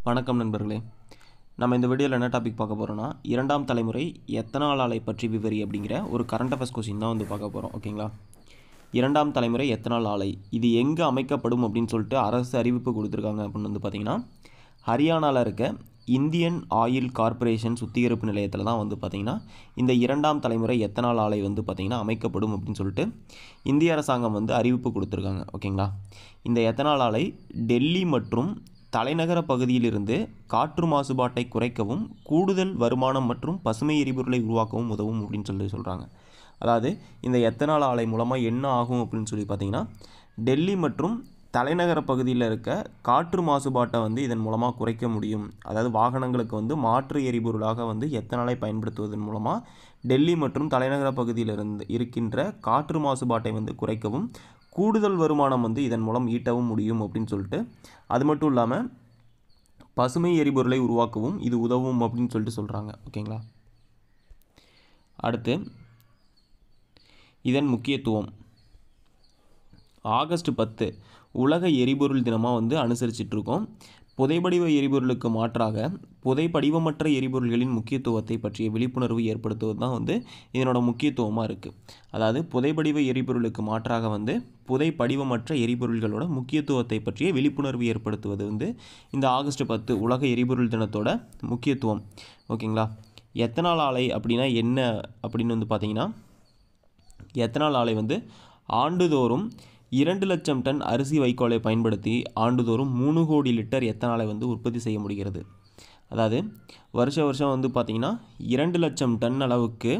வணக்கம் நண்பர்களே நம்ம இந்த வீடியோவில் என்ன டாபிக் பார்க்க போகிறோம்னா இரண்டாம் தலைமுறை எத்தனால் ஆலை பற்றி விவரி அப்படிங்கிற ஒரு கரண்ட் அஃபேர்ஸ் கொஸ்டின் தான் வந்து பார்க்க போகிறோம் ஓகேங்களா இரண்டாம் தலைமுறை எத்தனால் ஆலை இது எங்கே அமைக்கப்படும் அப்படின்னு சொல்லிட்டு அரசு அறிவிப்பு கொடுத்துருக்காங்க அப்படின்னு வந்து பார்த்தீங்கன்னா ஹரியானாவில் இருக்க இந்தியன் ஆயில் கார்ப்பரேஷன் சுத்திகரிப்பு நிலையத்தில் தான் வந்து பார்த்திங்கன்னா இந்த இரண்டாம் தலைமுறை எத்தனால் ஆலை வந்து பார்த்திங்கன்னா அமைக்கப்படும் அப்படின்னு சொல்லிட்டு இந்திய அரசாங்கம் வந்து அறிவிப்பு கொடுத்துருக்காங்க ஓகேங்களா இந்த எத்தனால் ஆலை டெல்லி மற்றும் தலைநகர பகுதியிலிருந்து காற்று மாசுபாட்டை குறைக்கவும் கூடுதல் வருமானம் மற்றும் பசுமை எரிபொருளை உருவாக்கவும் உதவும் அப்படின்னு சொல்லி சொல்கிறாங்க அதாவது இந்த எத்தனால் ஆலை மூலமாக என்ன ஆகும் அப்படின்னு சொல்லி பார்த்தீங்கன்னா டெல்லி மற்றும் தலைநகர பகுதியில் இருக்க காற்று மாசுபாட்டை வந்து இதன் மூலமாக குறைக்க முடியும் அதாவது வாகனங்களுக்கு வந்து மாற்று எரிபொருளாக வந்து எத்தனாலை பயன்படுத்துவதன் மூலமாக டெல்லி மற்றும் தலைநகர பகுதியில் இருந்து இருக்கின்ற காற்று மாசுபாட்டை வந்து குறைக்கவும் கூடுதல் வருமானம் வந்து இதன் மூலம் ஈட்டவும் முடியும் அப்படின்னு சொல்லிட்டு அது மட்டும் இல்லாமல் பசுமை எரிபொருளை உருவாக்கவும் இது உதவும் அப்படின்னு சொல்லிட்டு சொல்கிறாங்க ஓகேங்களா அடுத்து இதன் முக்கியத்துவம் ஆகஸ்ட் பத்து உலக எரிபொருள் தினமாக வந்து அனுசரிச்சிட்ருக்கோம் புதைபடிவ எரிபொருளுக்கு மாற்றாக புதைப்படிவமற்ற எரிபொருள்களின் முக்கியத்துவத்தை பற்றிய விழிப்புணர்வு ஏற்படுத்துவது தான் வந்து இதனோட முக்கியத்துவமாக இருக்குது அதாவது புதைபடிவ எரிபொருளுக்கு மாற்றாக வந்து புதைப்படிவமற்ற எரிபொருள்களோட முக்கியத்துவத்தை பற்றிய விழிப்புணர்வு ஏற்படுத்துவது வந்து இந்த ஆகஸ்ட் பத்து உலக எரிபொருள் தினத்தோட முக்கியத்துவம் ஓகேங்களா எத்தனால் ஆலை அப்படின்னா என்ன அப்படின்னு வந்து பார்த்தீங்கன்னா எத்தனால் ஆலை வந்து ஆண்டுதோறும் இரண்டு லட்சம் டன் அரிசி வைக்கோலை பயன்படுத்தி ஆண்டுதோறும் மூணு கோடி லிட்டர் எத்தனாலை வந்து உற்பத்தி செய்ய முடிகிறது அதாவது வருஷ வருஷம் வந்து பார்த்திங்கன்னா இரண்டு லட்சம் டன் அளவுக்கு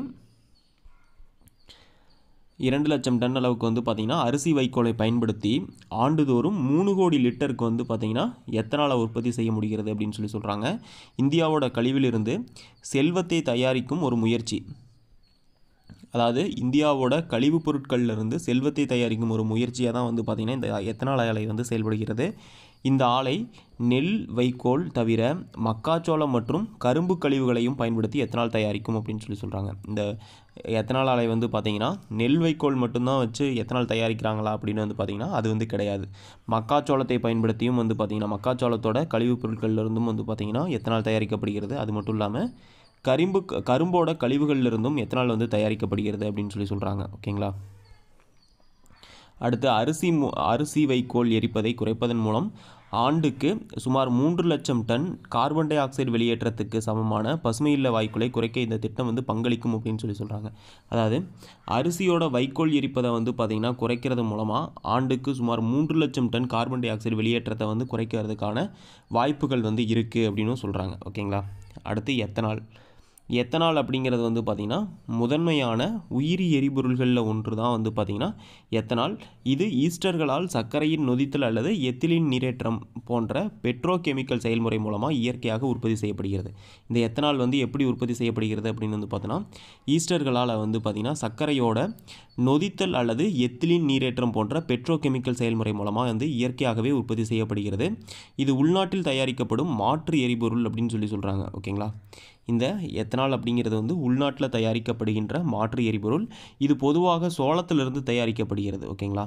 இரண்டு லட்சம் டன் அளவுக்கு வந்து பார்த்திங்கன்னா அரிசி வைக்கோலை பயன்படுத்தி ஆண்டுதோறும் மூணு கோடி லிட்டருக்கு வந்து பார்த்திங்கன்னா எத்தனாலை உற்பத்தி செய்ய முடிகிறது அப்படின்னு சொல்லி சொல்கிறாங்க இந்தியாவோட கழிவிலிருந்து செல்வத்தை தயாரிக்கும் ஒரு முயற்சி அதாவது இந்தியாவோட கழிவுப் பொருட்கள்ல இருந்து செல்வத்தை தயாரிக்கும் ஒரு முயற்சியாக தான் வந்து பார்த்திங்கன்னா இந்த எத்தனால் ஆலை வந்து செயல்படுகிறது இந்த ஆலை நெல் வைக்கோல் தவிர மக்காச்சோளம் மற்றும் கரும்பு கழிவுகளையும் பயன்படுத்தி எத்தனால் தயாரிக்கும் அப்படின்னு சொல்லி சொல்கிறாங்க இந்த எத்தனால் ஆலை வந்து பார்த்திங்கன்னா நெல் வைக்கோல் மட்டும்தான் வச்சு எத்தனால் தயாரிக்கிறாங்களா அப்படின்னு வந்து பார்த்திங்கன்னா அது வந்து கிடையாது மக்காச்சோளத்தை பயன்படுத்தியும் வந்து பார்த்திங்கன்னா மக்காச்சோளத்தோட கழிவுப் பொருட்கள்ல இருந்தும் வந்து பார்த்திங்கன்னா எத்தனால் தயாரிக்கப்படுகிறது அது மட்டும் இல்லாமல் கரும்பு கரும்போட கழிவுகள்ல இருந்தும் எத்தனால் வந்து தயாரிக்கப்படுகிறது அப்படின்னு சொல்லி சொல்கிறாங்க ஓகேங்களா அடுத்து அரிசி மு அரிசி வைக்கோல் எரிப்பதை குறைப்பதன் மூலம் ஆண்டுக்கு சுமார் மூன்று லட்சம் டன் கார்பன் டை ஆக்சைடு வெளியேற்றத்துக்கு சமமான பசுமையில்ல வாயுக்களை குறைக்க இந்த திட்டம் வந்து பங்களிக்கும் அப்படின்னு சொல்லி சொல்கிறாங்க அதாவது அரிசியோட வைக்கோல் எரிப்பதை வந்து பார்த்திங்கன்னா குறைக்கிறது மூலமாக ஆண்டுக்கு சுமார் மூன்று லட்சம் டன் கார்பன் டை ஆக்சைடு வெளியேற்றத்தை வந்து குறைக்கிறதுக்கான வாய்ப்புகள் வந்து இருக்குது அப்படின்னு சொல்கிறாங்க ஓகேங்களா அடுத்து எத்தனால் எத்தனால் அப்படிங்கிறது வந்து பார்த்திங்கன்னா முதன்மையான உயிரி எரிபொருள்களில் ஒன்று தான் வந்து பார்த்திங்கன்னா எத்தனால் இது ஈஸ்டர்களால் சர்க்கரையின் நொதித்தல் அல்லது எத்திலின் நீரேற்றம் போன்ற பெட்ரோகெமிக்கல் செயல்முறை மூலமாக இயற்கையாக உற்பத்தி செய்யப்படுகிறது இந்த எத்தனால் வந்து எப்படி உற்பத்தி செய்யப்படுகிறது அப்படின்னு வந்து பார்த்தோன்னா ஈஸ்டர்களால் வந்து பார்த்திங்கன்னா சர்க்கரையோட நொதித்தல் அல்லது எத்திலின் நீரேற்றம் போன்ற பெட்ரோகெமிக்கல் செயல்முறை மூலமாக வந்து இயற்கையாகவே உற்பத்தி செய்யப்படுகிறது இது உள்நாட்டில் தயாரிக்கப்படும் மாற்று எரிபொருள் அப்படின்னு சொல்லி சொல்கிறாங்க ஓகேங்களா இந்த எத்தனால் அப்படிங்கிறது வந்து உள்நாட்டில் தயாரிக்கப்படுகின்ற மாற்று எரிபொருள் இது பொதுவாக சோளத்திலிருந்து தயாரிக்கப்படுகிறது ஓகேங்களா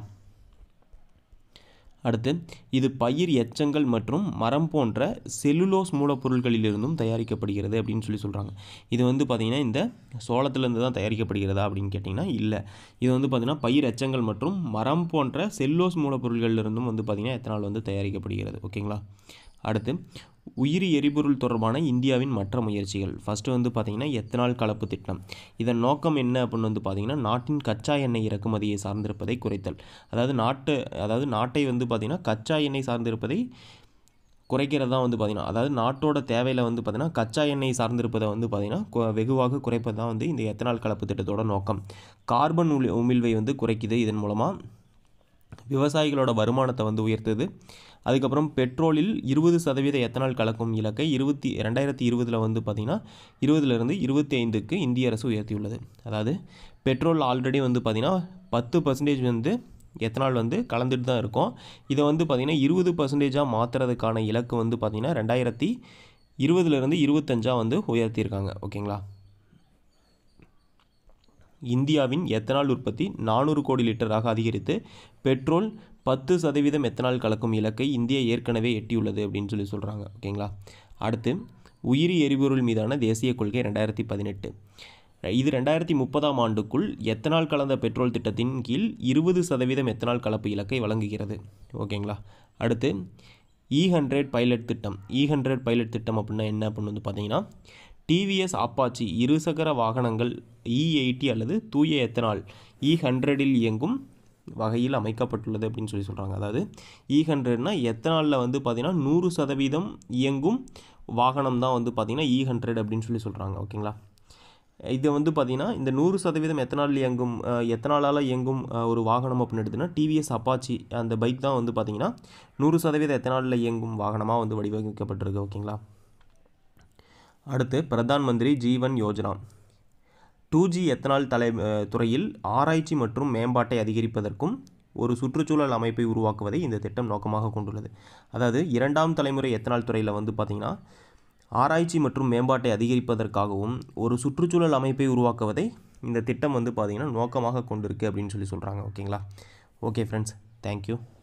அடுத்து இது பயிர் எச்சங்கள் மற்றும் மரம் போன்ற செல்லுலோஸ் மூலப்பொருட்களிலிருந்தும் தயாரிக்கப்படுகிறது அப்படின்னு சொல்லி சொல்கிறாங்க இது வந்து பார்த்திங்கன்னா இந்த சோளத்திலேருந்து தான் தயாரிக்கப்படுகிறதா அப்படின்னு கேட்டிங்கன்னா இல்லை இது வந்து பார்த்திங்கன்னா பயிர் எச்சங்கள் மற்றும் மரம் போன்ற செல்லோஸ் மூலப்பொருட்களிலிருந்தும் வந்து பார்த்திங்கன்னா எத்தனால் வந்து தயாரிக்கப்படுகிறது ஓகேங்களா அடுத்து உயிரி எரிபொருள் தொடர்பான இந்தியாவின் மற்ற முயற்சிகள் ஃபஸ்ட்டு வந்து பார்த்திங்கன்னா எத்தனால் கலப்பு திட்டம் இதன் நோக்கம் என்ன அப்படின்னு வந்து பார்த்திங்கன்னா நாட்டின் கச்சா எண்ணெய் இறக்குமதியை சார்ந்திருப்பதை குறைத்தல் அதாவது நாட்டு அதாவது நாட்டை வந்து பார்த்திங்கன்னா கச்சா எண்ணெய் சார்ந்திருப்பதை குறைக்கிறது தான் வந்து பார்த்திங்கன்னா அதாவது நாட்டோட தேவையில் வந்து பார்த்திங்கன்னா கச்சா எண்ணெய் சார்ந்திருப்பதை வந்து பார்த்திங்கன்னா வெகுவாக குறைப்பது தான் வந்து இந்த எத்தனால் கலப்பு திட்டத்தோட நோக்கம் கார்பன் உமி உமிழ்வை வந்து குறைக்குது இதன் மூலமாக விவசாயிகளோட வருமானத்தை வந்து உயர்த்துது அதுக்கப்புறம் பெட்ரோலில் இருபது சதவீத எத்தனால் கலக்கும் இலக்கை இருபத்தி ரெண்டாயிரத்தி இருபதில் வந்து பார்த்திங்கன்னா இருபதுலேருந்து இருபத்தி ஐந்துக்கு இந்திய அரசு உயர்த்தியுள்ளது அதாவது பெட்ரோல் ஆல்ரெடி வந்து பார்த்திங்கன்னா பத்து பர்சன்டேஜ் வந்து எத்தனால் வந்து கலந்துட்டு தான் இருக்கும் இதை வந்து பார்த்திங்கன்னா இருபது பர்சன்டேஜாக மாற்றுறதுக்கான இலக்கு வந்து பார்த்திங்கன்னா ரெண்டாயிரத்தி இருபதுலேருந்து இருபத்தஞ்சாக வந்து உயர்த்தியிருக்காங்க ஓகேங்களா இந்தியாவின் எத்தனால் உற்பத்தி நானூறு கோடி லிட்டராக அதிகரித்து பெட்ரோல் பத்து சதவீதம் எத்தனால் கலக்கும் இலக்கை இந்தியா ஏற்கனவே எட்டியுள்ளது அப்படின்னு சொல்லி சொல்கிறாங்க ஓகேங்களா அடுத்து உயிரி எரிபொருள் மீதான தேசிய கொள்கை ரெண்டாயிரத்தி பதினெட்டு இது ரெண்டாயிரத்தி முப்பதாம் ஆண்டுக்குள் எத்தனால் கலந்த பெட்ரோல் திட்டத்தின் கீழ் இருபது சதவீதம் எத்தனால் கலப்பு இலக்கை வழங்குகிறது ஓகேங்களா அடுத்து இ ஹண்ட்ரட் பைலட் திட்டம் இ ஹண்ட்ரட் பைலட் திட்டம் அப்படின்னா என்ன அப்படின்னு வந்து பார்த்தீங்கன்னா டிவிஎஸ் அப்பாச்சி இருசக்கர வாகனங்கள் இ எயிட்டி அல்லது தூய எத்தனால் இ ஹண்ட்ரடில் இயங்கும் வகையில் அமைக்கப்பட்டுள்ளது அப்படின்னு சொல்லி சொல்கிறாங்க அதாவது இ ஹண்ட்ரட்னா எத்தனாலில் வந்து பார்த்திங்கன்னா நூறு சதவீதம் இயங்கும் வாகனம் தான் வந்து பார்த்திங்கன்னா இ ஹண்ட்ரட் அப்படின்னு சொல்லி சொல்கிறாங்க ஓகேங்களா இது வந்து பார்த்திங்கன்னா இந்த நூறு சதவீதம் எத்தனால் இயங்கும் அஹ், எத்தனாலால் இயங்கும் அஹ், ஒரு வாகனம் அப்படின்னு எடுத்துன்னா டிவிஎஸ் அப்பாச்சி அந்த பைக் தான் வந்து பார்த்திங்கன்னா நூறு சதவீத எத்தனாலில் இயங்கும் வாகனமாக வந்து வடிவமைக்கப்பட்டிருக்கு ஓகேங்களா அடுத்து Pradhan Mantri Jeevan Yojana two G ethanol தலை அஹ், துறையில் ஆராய்ச்சி மற்றும் மேம்பாட்டை அதிகரிப்பதற்கும் ஒரு சுற்றுச்சூழல் அமைப்பை உருவாக்குவதை இந்த திட்டம் நோக்கமாக கொண்டுள்ளது அதாவது இரண்டாம் தலைமுறை எத்தனால் துறையில் வந்து பார்த்திங்கன்னா ஆராய்ச்சி மற்றும் மேம்பாட்டை அதிகரிப்பதற்காகவும் ஒரு சுற்றுச்சூழல் அமைப்பை உருவாக்குவதை இந்த திட்டம் வந்து பார்த்திங்கன்னா நோக்கமாக கொண்டிருக்கு அப்படின்னு சொல்லி சொல்கிறாங்க ஓகேங்களா ஓகே ஃப்ரெண்ட்ஸ் தேங்க்யூ